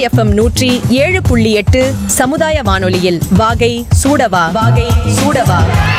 FM நூற்றி ஏழு புள்ளி எட்டு சமுதாய வானொலியில் வாகை சூடவா வாகை சூடவா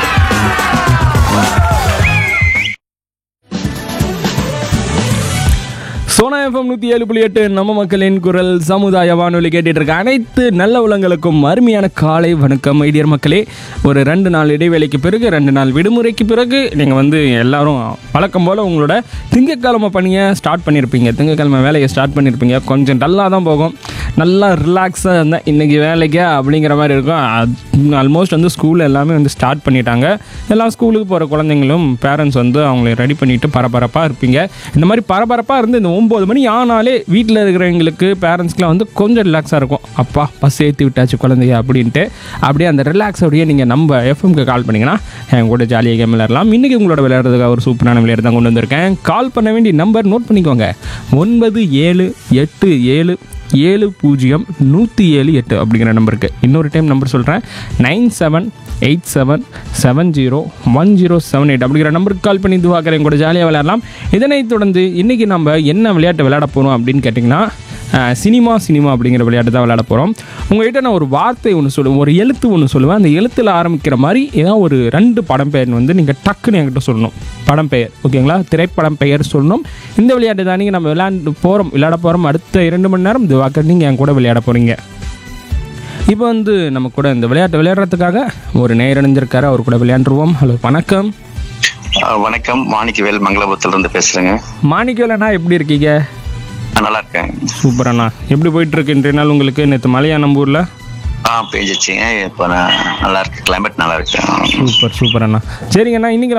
சோனா எஃப்எம் நூற்றி ஏழு புள்ளி எட்டு நம்ம மக்களின் குரல் சமுதாய வானொலி கேட்டுட்டு இருக்க அனைத்து நல்ல உலங்களுக்கும் அருமையான காலை வணக்கம் ஐடியர் மக்களே ஒரு ரெண்டு நாள் இடைவேளைக்கு பிறகு ரெண்டு நாள் விடுமுறைக்கு பிறகு நீங்கள் வந்து எல்லாரும் வழக்கம் போல் உங்களோட திங்கக்கிழமை பணியை ஸ்டார்ட் பண்ணியிருப்பீங்க திங்கக்கிழமை வேலையை ஸ்டார்ட் பண்ணியிருப்பீங்க கொஞ்சம் டல்லாக தான் போகும் நல்லா ரிலாக்ஸாக இருந்தேன் இன்றைக்கி வேலைக்கா அப்படிங்கிற மாதிரி இருக்கும் ஆல்மோஸ்ட் வந்து ஸ்கூல் எல்லாமே வந்து ஸ்டார்ட் பண்ணிட்டாங்க எல்லா ஸ்கூலுக்கு போகிற குழந்தைங்களும் பேரண்ட்ஸ் வந்து அவங்களை ரெடி பண்ணிட்டு பரபரப்பாக இருப்பீங்க இந்த மாதிரி பரபரப்பாக இருந்து இந்த ஒம்பது மணி ஆனாலே வீட்டில் இருக்கிறவங்களுக்கு பேரண்ட்ஸ்க்குலாம் வந்து கொஞ்சம் ரிலாக்ஸாக இருக்கும் அப்பா பஸ் ஏற்றி விட்டாச்சு குழந்தைய அப்படின்ட்டு அப்படியே அந்த ரிலாக்ஸோடையே நீங்கள் நம்ம எஃப்எம்க்கு கால் பண்ணிங்கன்னா என் கூட ஜாலியாக கேம் விளையாடலாம் இன்றைக்கி உங்களோட விளையாடுறதுக்கு ஒரு சூப்பரான விளையாட்டு தான் கொண்டு வந்திருக்கேன் கால் பண்ண வேண்டிய நம்பர் நோட் பண்ணிக்கோங்க ஒன்பது ஏழு எட்டு ஏழு ஏழு பூஜ்ஜியம் நூற்றி ஏழு எட்டு அப்படிங்கிற நம்பருக்கு இன்னொரு டைம் நம்பர் சொல்கிறேன் nine seven eight seven seven zero one zero seven eight அப்படிங்கிற நம்பருக்கு கால் பண்ணி இதுவாக்கிறேன் கூட ஜாலியாக விளையாடலாம் இதனைத் தொடர்ந்து இன்றைக்கி நம்ம என்ன விளையாட்டு விளையாட போகிறோம் அப்படின்னு கேட்டிங்கன்னா அஹ், சினிமா சினிமா அப்படிங்கிற விளையாட்டு தான் விளையாட போகிறோம் உங்கள்கிட்ட நான் ஒரு வார்த்தை ஒன்று சொல்லுவேன் ஒரு எழுத்து ஒன்று சொல்லுவேன் அந்த எழுத்தில் ஆரம்பிக்கிற மாதிரி ஏதாவது ஒரு ரெண்டு படம் பெயர் வந்து நீங்கள் டக்குன்னு என்கிட்ட சொல்லணும் படம் பெயர் ஓகேங்களா திரைப்படம் பெயர் சொல்லணும் இந்த விளையாட்டு தான் நீங்கள் நம்ம விளையாண்டு போகிறோம் விளையாட போகிறோம் அடுத்த இரண்டு மணி நேரம் இந்த வாக்க நீங்கள் என் கூட விளையாட போகிறீங்க இப்போ வந்து நம்ம கூட இந்த விளையாட்டு விளையாடுறதுக்காக ஒரு நேர் இணைஞ்சிருக்காரு அவர் கூட விளையாண்டுருவோம் ஹலோ வணக்கம் ஆ, வணக்கம் மாணிக்கவேல் மங்களபுரத்துல இருந்து பேசுறேங்க மாணிக்கவேலண்ணா எப்படி இருக்கீங்க ஆ, நல்லா இருக்கேன் சூப்பர் அண்ணா எப்படி போயிட்டு இருக்கு இன்றைய நாள் உங்களுக்கு நேற்று மலையா நம்ம ஊரில் ஆ பேஞ்சிச்சுங்க இப்போ நான் நல்லா இருக்கு கிளைமேட் நல்லா இருக்கு சூப்பர் சூப்பர் அண்ணா சரிங்கண்ணா இன்னைக்கு